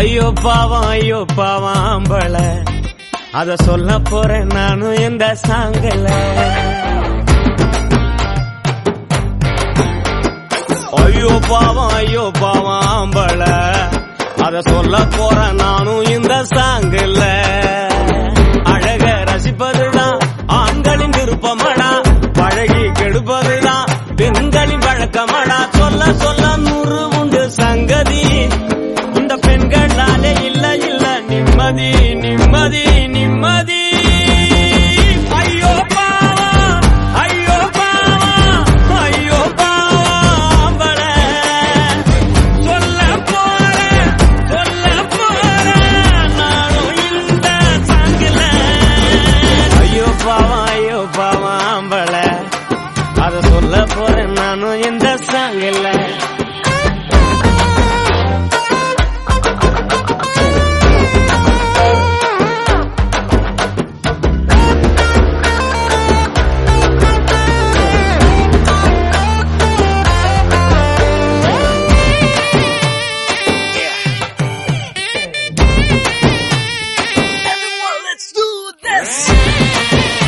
ஐயோ பாவம் ஐயோ பாவம் ஆம்பள அத சொல்ல போறேன் நானும் இந்த சாங்கல ஐயோ பாவம் ஐயோ பாவம் ஆம்பள அத சொல்ல போறேன் நானும் இந்த சாங்கல அழக ரசிப்பதுதான் ஆண்களின் விருப்பமடா பழகி கெடுப்பதுதான் பெண்களின் வழக்கமடா சொல்ல சொல்ல நூறு உண்டு சங்கதி இந்த பெண்களாலே இல்ல இல்ல நிம்மதி நிம்மதி நிம்மதி ஐயோ பாவம் ஐயோ பாவம் ஐயோ பாவம் சொல்ல போறேன் சொல்ல போறேன் நானும் இந்த சாங்கில ஐயோ பாவம் ஐயோ பாவம் ஆம்பள அத சொல்ல போறேன் நானும் இந்த சாங்கில Everyone, let's do this!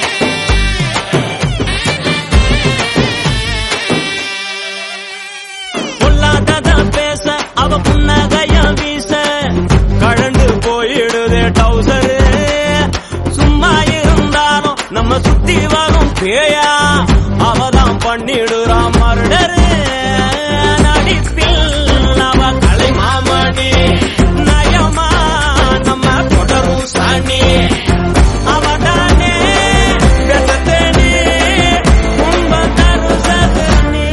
பொல்லாததா பேச அவ புன்னகைய வீச கழண்டு போயிடுதே டவுசரு சும்மா இருந்தாலும் நம்ம சுத்தி வரும் பேயா அவதான் பண்ணிடுறான் மர்டரு நடிப்பில் அவ கலை மாமணி நயமா நம்ம தொடரும் சாணி அவதானே பேசத்தேனி உன்ப தருசதனி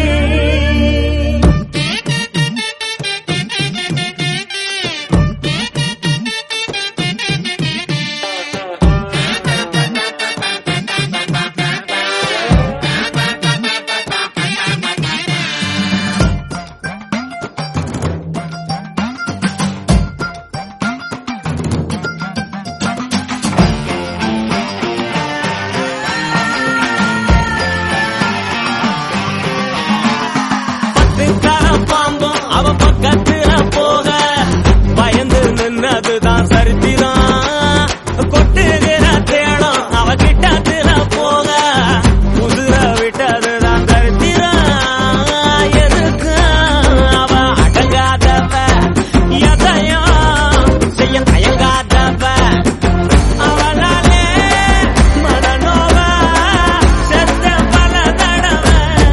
பத்துக்கார பாம்பும் அவ பக்கத்துல போக பயந்து நின்னதுதான் சரித்திரம் கொட்டுகிற தேடம் அவ கிட்டத்துல போக குதிர விட்டதுதான் சரித்திரம் எதுக்கு அவ அடங்காதவ எதையும் செய்ய தயங்காதவ அவளாலே மனநோவ செத்த பல தடவை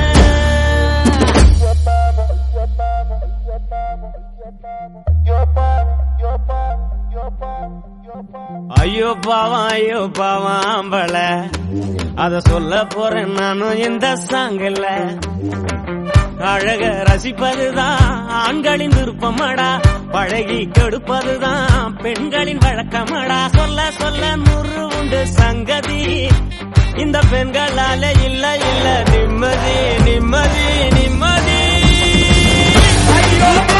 ஐயோ பாவம் ஐயோ பாவம் ஆம்பள அத சொல்ல போறேன் நானும் இந்த சாங்கல அழக ரசிப்பதுதான் ஆண்களின் விருப்பமடா பழகி கெடுப்பதுதான் பெண்களின் வழக்கமடா சொல்ல சொல்ல நூறு உண்டு சங்கதி இந்த பெண்களால இல்ல இல்ல நிம்மதி நிம்மதி நிம்மதி ஐயோ